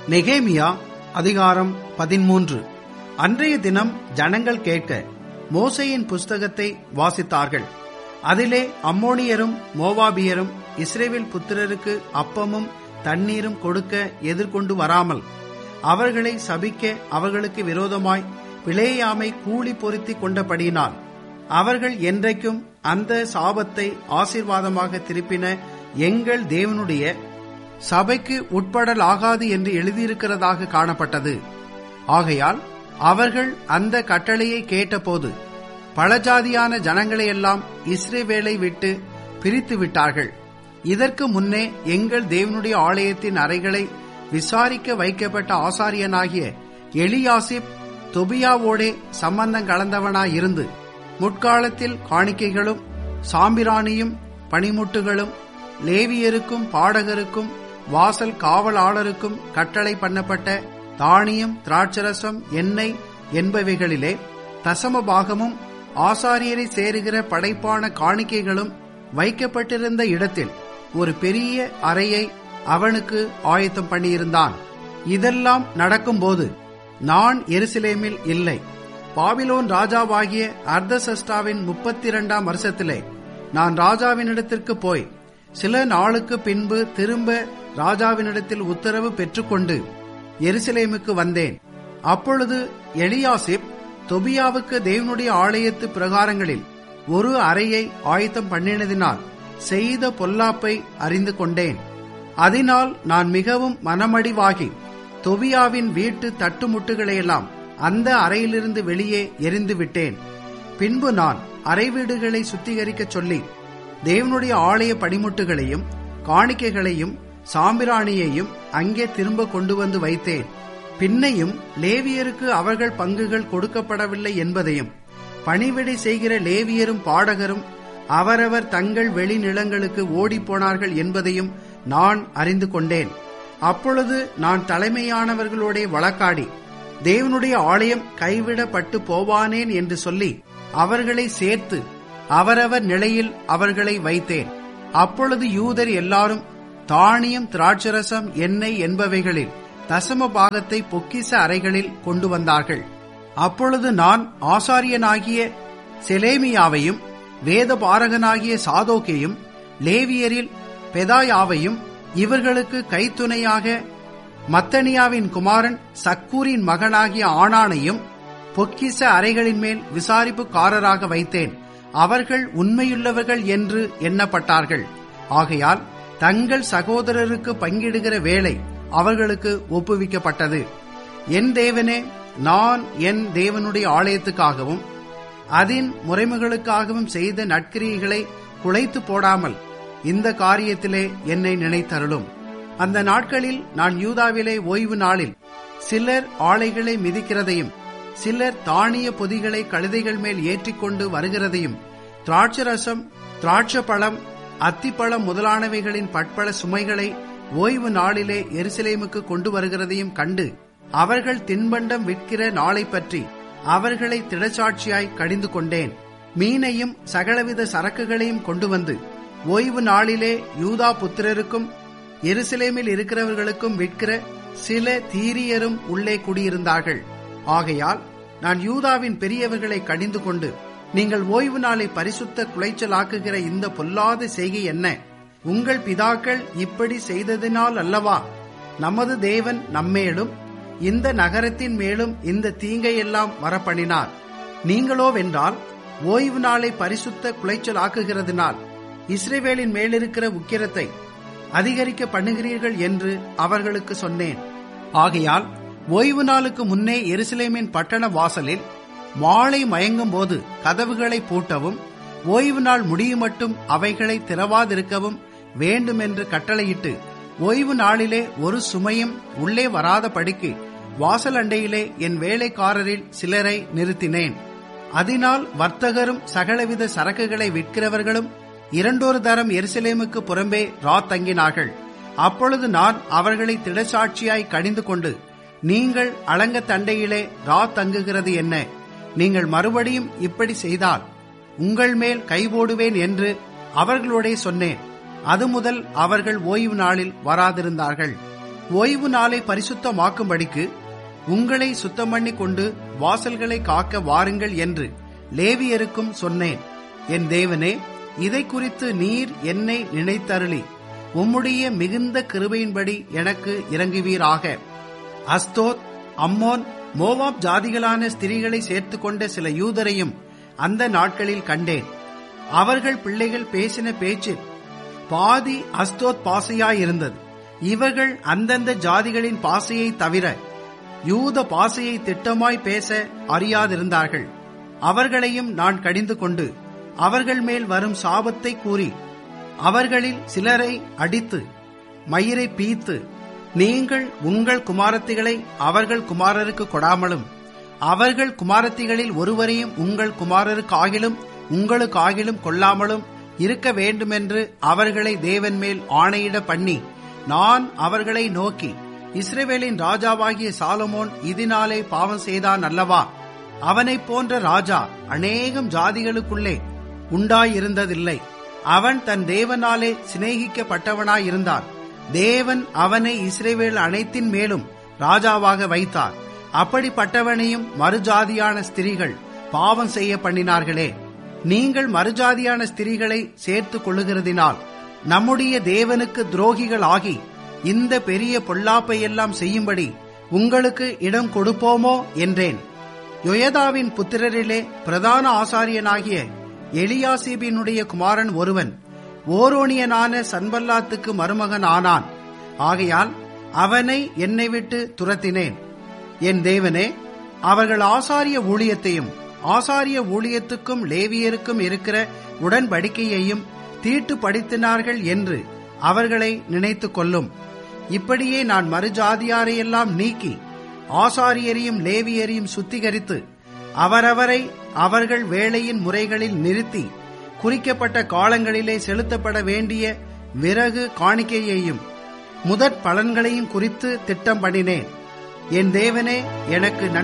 நெகேமியா அதிகாரம் பதிமூன்று அன்றைய தினம் ஜனங்கள் கேட்க மோசையின் புஸ்தகத்தை வாசித்தார்கள் அதிலே அம்மோனியரும் மோவாபியரும் இஸ்ரேவேல் புத்திரருக்கு அப்பமும் தண்ணீரும் கொடுக்க எதிர்கொண்டு வராமல் அவர்களை சபிக்க அவர்களுக்கு விரோதமாய் பிளேயாமை கூலி பொருத்தி கொண்டபடியினால் அவர்கள் என்றைக்கும் அந்த சாபத்தை ஆசீர்வாதமாக திருப்பின எங்கள் தேவனுடைய சபைக்கு உட்படலாகாது என்று எழுதியிருக்கிறதாக காணப்பட்டது ஆகையால் அவர்கள் அந்த கட்டளையை கேட்டபோது பலஜாதியான ஜனங்களையெல்லாம் இஸ்ரேவேலை விட்டு பிரித்து விட்டார்கள் இதற்கு முன்னே எங்கள் தேவனுடைய ஆலயத்தின் அறைகளை விசாரிக்க வைக்கப்பட்ட ஆசாரியனாகிய எலியாசிப் தொபியாவோடே சம்பந்தம் கலந்தவனாயிருந்து முற்காலத்தில் காணிக்கைகளும் சாம்பிராணியும் பனிமுட்டுகளும் லேவியருக்கும் பாடகருக்கும் வாசல் காவலாளருக்கும் கட்டளை பண்ணப்பட்ட தானியம் திராட்சரசம் எண்ணெய் என்பவைகளிலே தசம பாகமும் ஆசாரியரை சேருகிற படைப்பான காணிக்கைகளும் வைக்கப்பட்டிருந்த இடத்தில் ஒரு பெரிய அறையை அவனுக்கு ஆயத்தம் பண்ணியிருந்தான் இதெல்லாம் நடக்கும்போது நான் எருசலேமில் இல்லை பாபிலோன் ராஜாவாகிய அர்த்தசஷ்டாவின் முப்பத்தி இரண்டாம் வருஷத்திலே நான் ராஜாவினிடத்திற்கு போய் சில நாளுக்கு பின்பு திரும்ப ராஜாவினிடத்தில் உத்தரவு பெற்றுக்கொண்டு எருசலேமுக்கு வந்தேன் அப்பொழுது எலியாசிப் தொபியாவுக்கு தேவனுடைய ஆலயத்து பிரகாரங்களில் ஒரு அறையை ஆயத்தம் பண்ணினதினால் செய்த பொல்லாப்பை அறிந்து கொண்டேன் அதனால் நான் மிகவும் மனமடிவாகி தொபியாவின் வீட்டு தட்டுமுட்டுகளையெல்லாம் அந்த அறையிலிருந்து வெளியே எரிந்து விட்டேன் பின்பு நான் அறை வீடுகளை சுத்திகரிக்கச் சொல்லி தேவனுடைய ஆலய படிமுட்டுகளையும் காணிக்கைகளையும் சாம்பிராணியையும் அங்கே திரும்ப கொண்டு வந்து வைத்தேன் பின்னையும் லேவியருக்கு அவர்கள் பங்குகள் கொடுக்கப்படவில்லை என்பதையும் பணிவிடை செய்கிற லேவியரும் பாடகரும் அவரவர் தங்கள் வெளிநிலங்களுக்கு ஓடிப்போனார்கள் என்பதையும் நான் அறிந்து கொண்டேன் அப்பொழுது நான் தலைமையானவர்களோட வழக்காடி தேவனுடைய ஆலயம் கைவிடப்பட்டு போவானேன் என்று சொல்லி அவர்களை சேர்த்து அவரவர் நிலையில் அவர்களை வைத்தேன் அப்பொழுது யூதர் எல்லாரும் தானியம் திராட்சரசம் எண்ணெய் என்பவைகளில் தசம பாகத்தை பொக்கிச அறைகளில் கொண்டு வந்தார்கள் அப்பொழுது நான் ஆசாரியனாகிய செலேமியாவையும் வேத பாரகனாகிய சாதோக்கையும் லேவியரில் பெதாயாவையும் இவர்களுக்கு கைத்துணையாக மத்தனியாவின் குமாரன் சக்கூரின் மகனாகிய ஆனானையும் பொக்கிச அறைகளின் மேல் விசாரிப்புக்காரராக வைத்தேன் அவர்கள் உண்மையுள்ளவர்கள் என்று எண்ணப்பட்டார்கள் ஆகையால் தங்கள் சகோதரருக்கு பங்கிடுகிற வேலை அவர்களுக்கு ஒப்புவிக்கப்பட்டது என் தேவனே நான் என் தேவனுடைய ஆலயத்துக்காகவும் அதன் முறைமைகளுக்காகவும் செய்த நட்கிரியைகளை குலைத்து போடாமல் இந்த காரியத்திலே என்னை நினைத்தருளும் அந்த நாட்களில் நான் யூதாவிலே ஓய்வு நாளில் சிலர் ஆலைகளை மிதிக்கிறதையும் சிலர் தானிய பொதிகளை கழுதைகள் மேல் ஏற்றிக்கொண்டு வருகிறதையும் திராட்சரசம் திராட்ச பழம் அத்திப்பழம் முதலானவைகளின் பட்பள சுமைகளை ஓய்வு நாளிலே எருசலேமுக்கு கொண்டு வருகிறதையும் கண்டு அவர்கள் தின்பண்டம் விற்கிற நாளை பற்றி அவர்களை திடச்சாட்சியாய் கடிந்து கொண்டேன் மீனையும் சகலவித சரக்குகளையும் கொண்டு வந்து ஓய்வு நாளிலே யூதா புத்திரருக்கும் எருசலேமில் இருக்கிறவர்களுக்கும் விற்கிற சில தீரியரும் உள்ளே குடியிருந்தார்கள் ஆகையால் நான் யூதாவின் பெரியவர்களை கடிந்து கொண்டு நீங்கள் ஓய்வு நாளை பரிசுத்த குலைச்சலாக்குகிற இந்த பொல்லாத செய்கை என்ன உங்கள் பிதாக்கள் இப்படி செய்ததினால் அல்லவா நமது தேவன் நம்மேலும் இந்த நகரத்தின் மேலும் இந்த தீங்கையெல்லாம் வரப்பண்ணினார் நீங்களோ வென்றால் ஓய்வு நாளை பரிசுத்த குலைச்சலாக்குகிறதுனால் இஸ்ரேவேலின் மேலிருக்கிற உக்கிரத்தை அதிகரிக்க பண்ணுகிறீர்கள் என்று அவர்களுக்கு சொன்னேன் ஆகையால் ஓய்வு நாளுக்கு முன்னே எருசலேமின் பட்டண வாசலில் மாலை மயங்கும் போது கதவுகளை பூட்டவும் ஓய்வு நாள் முடியும் மட்டும் அவைகளை திறவாதிருக்கவும் வேண்டுமென்று கட்டளையிட்டு ஓய்வு நாளிலே ஒரு சுமையும் உள்ளே வராதபடிக்கு வாசல் அண்டையிலே என் வேலைக்காரரில் சிலரை நிறுத்தினேன் அதனால் வர்த்தகரும் சகலவித சரக்குகளை விற்கிறவர்களும் இரண்டொரு தரம் எருசலேமுக்கு புறம்பே ரா தங்கினார்கள் அப்பொழுது நான் அவர்களை திடசாட்சியாய் கடிந்து கொண்டு நீங்கள் அலங்க தண்டையிலே ரா தங்குகிறது என்ன நீங்கள் மறுபடியும் இப்படி செய்தால் உங்கள் மேல் கைபோடுவேன் என்று அவர்களோடே சொன்னேன் அது முதல் அவர்கள் ஓய்வு நாளில் வராதிருந்தார்கள் ஓய்வு நாளை பரிசுத்தமாக்கும்படிக்கு உங்களை சுத்தம் பண்ணி கொண்டு வாசல்களை காக்க வாருங்கள் என்று லேவியருக்கும் சொன்னேன் என் தேவனே இதை குறித்து நீர் என்னை நினைத்தருளி உம்முடைய மிகுந்த கிருபையின்படி எனக்கு இறங்குவீராக அஸ்தோத் அம்மோன் மோவாப் ஜாதிகளான ஸ்திரீகளை சேர்த்து கொண்ட சில யூதரையும் அந்த நாட்களில் கண்டேன் அவர்கள் பிள்ளைகள் பேசின பேச்சில் பாதி அஸ்தோத் பாசையாயிருந்தது இவர்கள் அந்தந்த ஜாதிகளின் பாசையை தவிர யூத பாசையை திட்டமாய் பேச அறியாதிருந்தார்கள் அவர்களையும் நான் கடிந்து கொண்டு அவர்கள் மேல் வரும் சாபத்தை கூறி அவர்களில் சிலரை அடித்து மயிரை பீத்து நீங்கள் உங்கள் குமாரத்திகளை அவர்கள் குமாரருக்கு கொடாமலும் அவர்கள் குமாரத்திகளில் ஒருவரையும் உங்கள் குமாரருக்காகிலும் உங்களுக்காகிலும் கொள்ளாமலும் இருக்க வேண்டுமென்று அவர்களை தேவன் மேல் ஆணையிட பண்ணி நான் அவர்களை நோக்கி இஸ்ரேவேலின் ராஜாவாகிய சாலமோன் இதனாலே பாவம் செய்தான் அல்லவா அவனைப் போன்ற ராஜா அநேகம் ஜாதிகளுக்குள்ளே உண்டாயிருந்ததில்லை அவன் தன் தேவனாலே சிநேகிக்கப்பட்டவனாயிருந்தான் தேவன் அவனை இஸ்ரேவேல் அனைத்தின் மேலும் ராஜாவாக வைத்தார் அப்படிப்பட்டவனையும் மறுஜாதியான ஸ்திரீகள் பாவம் செய்ய பண்ணினார்களே நீங்கள் மறுஜாதியான ஸ்திரீகளை சேர்த்துக் கொள்ளுகிறதினால் நம்முடைய தேவனுக்கு துரோகிகள் ஆகி இந்த பெரிய பொல்லாப்பை எல்லாம் செய்யும்படி உங்களுக்கு இடம் கொடுப்போமோ என்றேன் யொயதாவின் புத்திரரிலே பிரதான ஆசாரியனாகிய எலியாசீபினுடைய குமாரன் ஒருவன் ஓரோனியனான சன்பல்லாத்துக்கு மருமகன் ஆனான் ஆகையால் அவனை என்னை விட்டு துரத்தினேன் என் தேவனே அவர்கள் ஆசாரிய ஊழியத்தையும் ஆசாரிய ஊழியத்துக்கும் லேவியருக்கும் இருக்கிற உடன்படிக்கையையும் தீட்டு படித்தினார்கள் என்று அவர்களை நினைத்து கொள்ளும் இப்படியே நான் மறுஜாதியாரையெல்லாம் நீக்கி ஆசாரியரையும் லேவியரையும் சுத்திகரித்து அவரவரை அவர்கள் வேலையின் முறைகளில் நிறுத்தி குறிக்கப்பட்ட காலங்களிலே செலுத்தப்பட வேண்டிய விறகு காணிக்கையையும் முதற் பலன்களையும் குறித்து திட்டம் பண்ணினேன் என் தேவனே எனக்கு